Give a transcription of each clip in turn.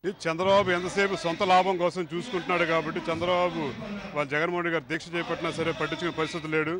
ఈ చంద్రబాబు ఎంతసేపు సొంత లాభం కోసం చూసుకుంటున్నాడు కాబట్టి చంద్రబాబు వాళ్ళ జగన్మోహన్ రెడ్డి గారు దీక్ష చేపట్టినా సరే పట్టించుకునే పరిస్థితి లేడు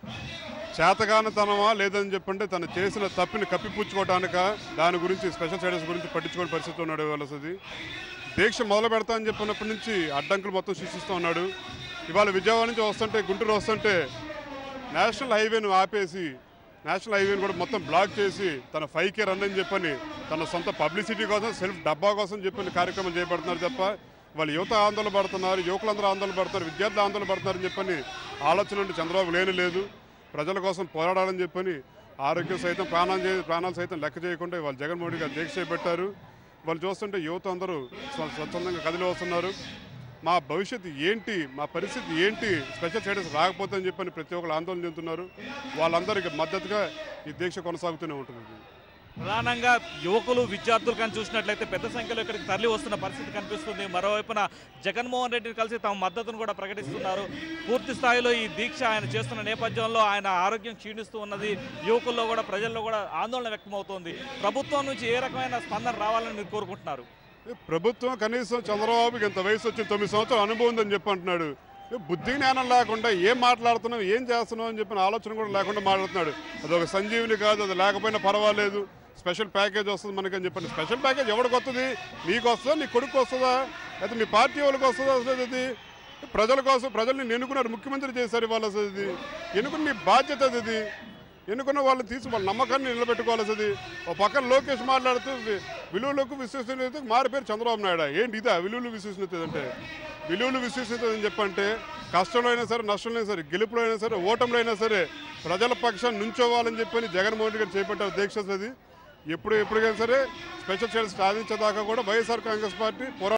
చేతగానితనమా లేదని చెప్పంటే తను చేసిన తప్పిని కప్పిపుచ్చుకోవటానిక దాని గురించి స్పెషల్ స్టేటస్ గురించి పట్టించుకోని పరిస్థితి ఉన్నాడు వలసది దీక్ష మొదలు పెడతా అని చెప్పినప్పటి నుంచి అడ్డంకులు మొత్తం సృష్టిస్తూ ఉన్నాడు ఇవాళ విజయవాడ నుంచి వస్తుంటే గుంటూరు వస్తుంటే నేషనల్ హైవేను ఆపేసి నేషనల్ హైవేని కూడా మొత్తం బ్లాక్ చేసి తన ఫైవ్ కే రన్ అని చెప్పని తన సొంత పబ్లిసిటీ కోసం సెల్ఫ్ డబ్బా కోసం చెప్పని కార్యక్రమం చేపడుతున్నారు తప్ప వాళ్ళు యువత ఆందోళన పడుతున్నారు యువకులందరూ ఆందోళన పడుతున్నారు విద్యార్థులు ఆందోళన పడుతున్నారని చెప్పని ఆలోచన ఉంటే చంద్రబాబు లేని లేదు ప్రజల కోసం పోరాడాలని చెప్పని ఆరోగ్యం సైతం ప్రాణం చే ప్రాణాలు సైతం లెక్క చేయకుండా వాళ్ళు జగన్మోహన్ రెడ్డి గారు దీక్ష చేపట్టారు వాళ్ళు చూస్తుంటే యువత అందరూ స్వ- స్వచ్ఛందంగా కదిలి వస్తున్నారు మా భవిష్యత్తు ఏంటి మా పరిస్థితి ఏంటి స్పెషల్ స్టేటస్ రాకపోతే అని చెప్పని ప్రతి ఒక్కరు ఆందోళన చెందుతున్నారు వాళ్ళందరికీ మద్దతుగా ఈ దీక్ష కొనసాగుతూనే ఉంటుంది ప్రధానంగా యువకులు విద్యార్థులు కానీ చూసినట్లయితే పెద్ద సంఖ్యలో ఇక్కడికి తరలి వస్తున్న పరిస్థితి కనిపిస్తుంది మరోవైపున జగన్మోహన్ రెడ్డిని కలిసి తమ మద్దతును కూడా ప్రకటిస్తున్నారు పూర్తి స్థాయిలో ఈ దీక్ష ఆయన చేస్తున్న నేపథ్యంలో ఆయన ఆరోగ్యం క్షీణిస్తూ ఉన్నది యువకుల్లో కూడా ప్రజల్లో కూడా ఆందోళన వ్యక్తమవుతోంది ప్రభుత్వం నుంచి ఏ రకమైన స్పందన రావాలని మీరు కోరుకుంటున్నారు ఈ ప్రభుత్వం కనీసం చంద్రబాబుకి ఇంత వయసు వచ్చి తొమ్మిది సంవత్సరాల అనుభవం ఉందని చెప్పి అంటున్నాడు ఈ బుద్ధి జ్ఞానం లేకుండా ఏం మాట్లాడుతున్నాం ఏం చేస్తున్నాం అని చెప్పిన ఆలోచన కూడా లేకుండా మాట్లాడుతున్నాడు అది ఒక సంజీవిని కాదు అది లేకపోయినా పర్వాలేదు స్పెషల్ ప్యాకేజ్ వస్తుంది మనకని చెప్పండి స్పెషల్ ప్యాకేజ్ ఎవరికి వస్తుంది నీకు వస్తుందా నీ కొడుకు వస్తుందా లేకపోతే మీ పార్టీ వాళ్ళకి వస్తుందా అసలు ఇది ప్రజల కోసం ప్రజల్ని ఎన్నుకున్నారు ముఖ్యమంత్రి చేశారు ఇవాళ అసలు ఇది ఎన్నుకున్న నీ బాధ్యత అది ఇది ఎన్నుకున్న వాళ్ళని తీసి వాళ్ళ నమ్మకాన్ని నిలబెట్టుకోవాల్సింది ఒక పక్కన లోకేష్ మాట్లాడుతూ వి- విలువలకు విశ్వసనీయత మారి పేరు చంద్రబాబు నాయుడు ఏంటి ఇదా విలువలు విశ్వసనీయత అంటే విలువలు విశ్వసనీయత అని చెప్పంటే కష్టంలో అయినా సరే నష్టంలో అయినా సరే గెలుపులో అయినా సరే ఓటంలో అయినా సరే ప్రజల పక్షాన్ని నుంచోవాలని చెప్పని జగన్మోహన్ రెడ్డి గారు చేపట్టారు దీక్ష అది ఎప్పుడు ఎప్పటికైనా సరే స్పెషల్ స్టేటస్ సాధించేదాకా కూడా వైఎస్ఆర్ కాంగ్రెస్ పార్టీ పోరాటం